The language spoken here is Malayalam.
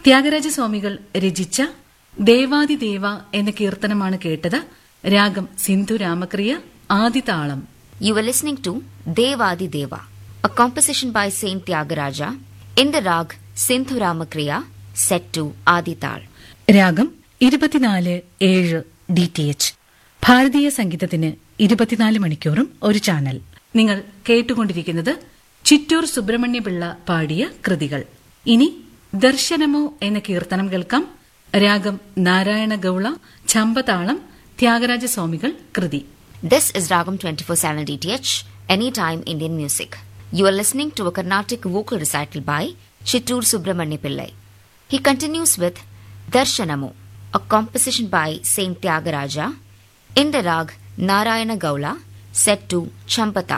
ത്യാഗരാജസ്വാമികൾ രചിച്ച ദേവാദിദേവ എന്ന കീർത്തനമാണ് കേട്ടത് രാഗം Sindhu രാമക്രിയ ആദിതാളം You were listening to Devadi Deva, a composition by Saint Tyagaraja in the rag Sindhu Ramakriya, set to Adital. രാഗം ഇരുപത്തിനാല് ഏഴ് ഡി ടി എച്ച് ഭാരതീയ സംഗീതത്തിന് ഇരുപത്തിനാല് മണിക്കൂറും ഒരു ചാനൽ നിങ്ങൾ കേട്ടുകൊണ്ടിരിക്കുന്നത് ചിറ്റൂർ സുബ്രഹ്മണ്യപിള്ള പാടിയ കൃതികൾ ഇനി ദർശനമോ എന്ന കീർത്തനം കേൾക്കാം രാഗം നാരായണ ഗൌള ചമ്പതാളം ത്യാഗരാജസ്വാമികൾ കൃതി This is Ragam 24/7 DTH, Anytime Indian Music. You are listening to a Carnatic vocal recital by Chittur Subramanya Pillai. He continues with Darshanamu, a composition by Saint Tyagaraja in the rag Narayana Gaula, set to Champata.